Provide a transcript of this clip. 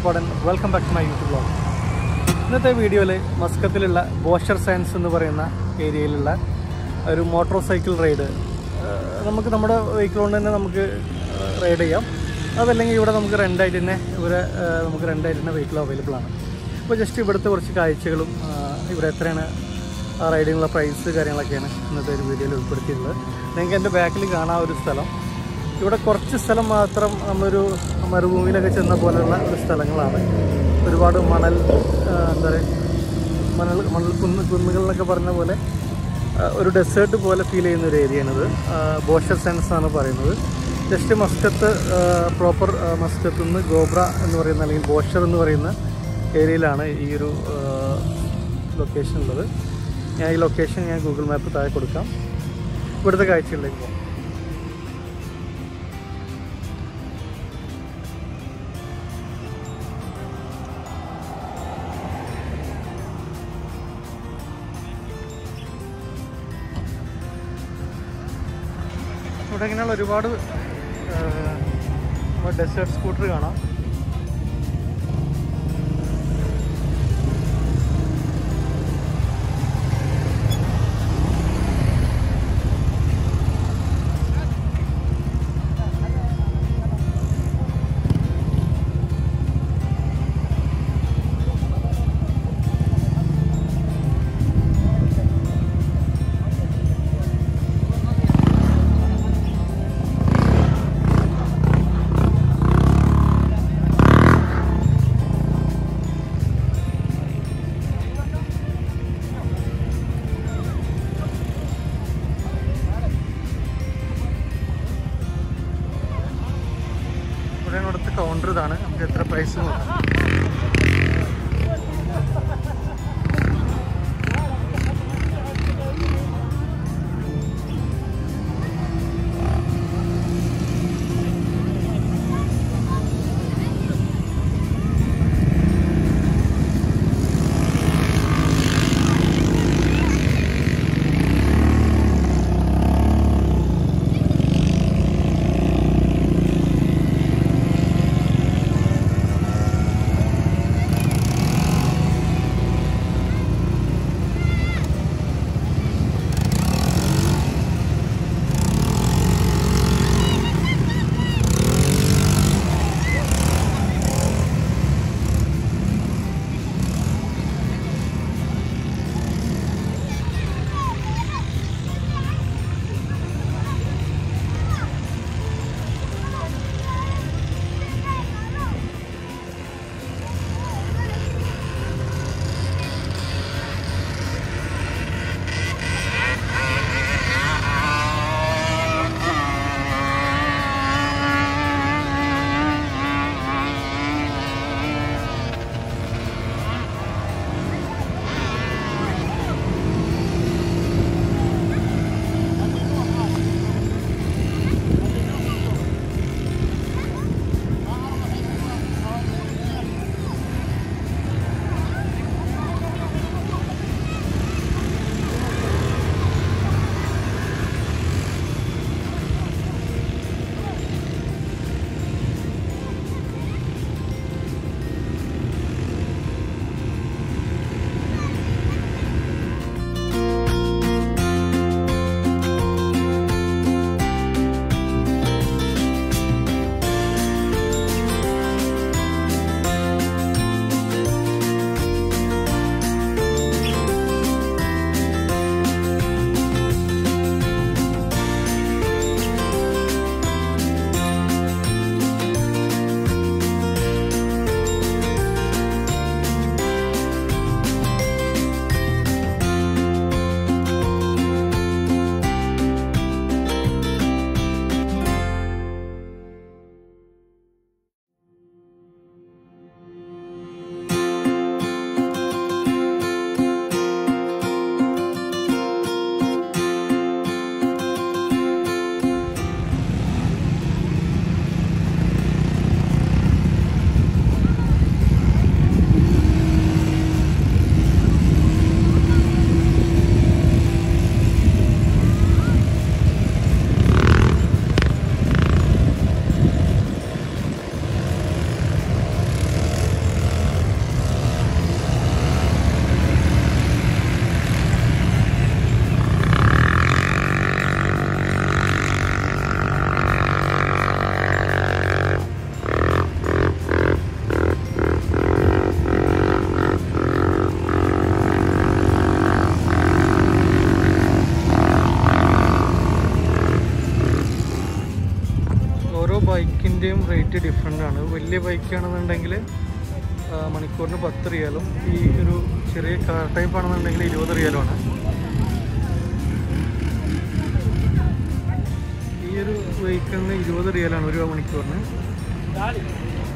Meppadan welcome back to my YouTube blog ഇന്നത്തെ വീഡിയോയിൽ മസ്കത്തിലുള്ള Bousher science എന്ന് പറയുന്ന ഏരിയയിലുള്ള ഒരു മോട്ടോർ സൈക്കിൾ റൈഡ് നമുക്ക് നമ്മുടെ വെഹിക്കിൾ കൊണ്ട് തന്നെ നമുക്ക് റൈഡ് ചെയ്യാം അതല്ലെങ്കിൽ ഇവിടെ നമുക്ക് റെൻ്റായിട്ട് തന്നെ ഇവിടെ ആ, നമുക്ക് റെൻ്റായിട്ട് തന്നെ വെഹിക്കിൾ അവൈലബിൾ ആണ് അപ്പോൾ ജസ്റ്റ് ഇവിടുത്തെ കുറച്ച് കാഴ്ചകളും ആ, ഇവിടെ എത്രയാണ് ആ റൈഡിങ്ങുള്ള പ്രൈസ് കാര്യങ്ങളൊക്കെയാണ് ഇന്നത്തെ ഒരു വീഡിയോയിൽ ഉൾപ്പെടുത്തിയിട്ടുള്ളത് നിങ്ങൾക്ക് എൻ്റെ ബാക്കിൽ കാണാൻ ഒരു സ്ഥലം ഇവിടെ കുറച്ച് സ്ഥലം മാത്രം നമ്മളൊരു മരുഭൂമിയിലൊക്കെ ചെന്ന പോലെയുള്ള ഒരു സ്ഥലങ്ങളാണ് ഒരുപാട് മണൽ ആ, എന്താ പറയുക മണൽ മണൽ കുന്ന് കുന്നുകളിലൊക്കെ പറഞ്ഞ പോലെ ആ, ഒരു ഡെസേർട്ട് പോലെ ഫീൽ ചെയ്യുന്ന ഒരു ഏരിയയാണിത് ബോഷർ സെൻസ് ആണ് പറയുന്നത് ജസ്റ്റ് മസ്കത്ത് പ്രോപ്പർ മസ്കത്ത് നിന്ന് ഗോബ്ര എന്ന് പറയുന്ന അല്ലെങ്കിൽ ബോഷർ എന്ന് പറയുന്ന ഏരിയയിലാണ് ഈ ഒരു ലൊക്കേഷൻ ഉള്ളത് ഞാൻ ഈ ലൊക്കേഷൻ ഞാൻ ഗൂഗിൾ മാപ്പ് താഴെ കൊടുക്കാം ഇവിടുത്തെ കാഴ്ചകളിലേക്ക് പോകാം ഇവിടെ ഇങ്ങനെയുള്ള ഒരുപാട് ഡെസേർട്ട് സ്കൂട്ടർ കാണാം ഇവിടെ ഇവിടുത്തെ കൗണ്ടർ ഇതാണ് നമുക്ക് എത്ര പ്രൈസ് നോക്കാം ബൈക്കിൻ്റെയും റേറ്റ് ഡിഫറെൻ്റ് ആണ് വലിയ ബൈക്കാണെന്നുണ്ടെങ്കിൽ മണിക്കൂറിന് പത്ത് റിയാലും ഈ ഒരു ചെറിയ കാർ ടൈപ്പ് ആണെന്നുണ്ടെങ്കിൽ ഇരുപത് റിയാലുമാണ് ഈ ഒരു വെഹിക്കിളിന് ഇരുപത് റിയാലാണ് ഒരു മണിക്കൂറിന്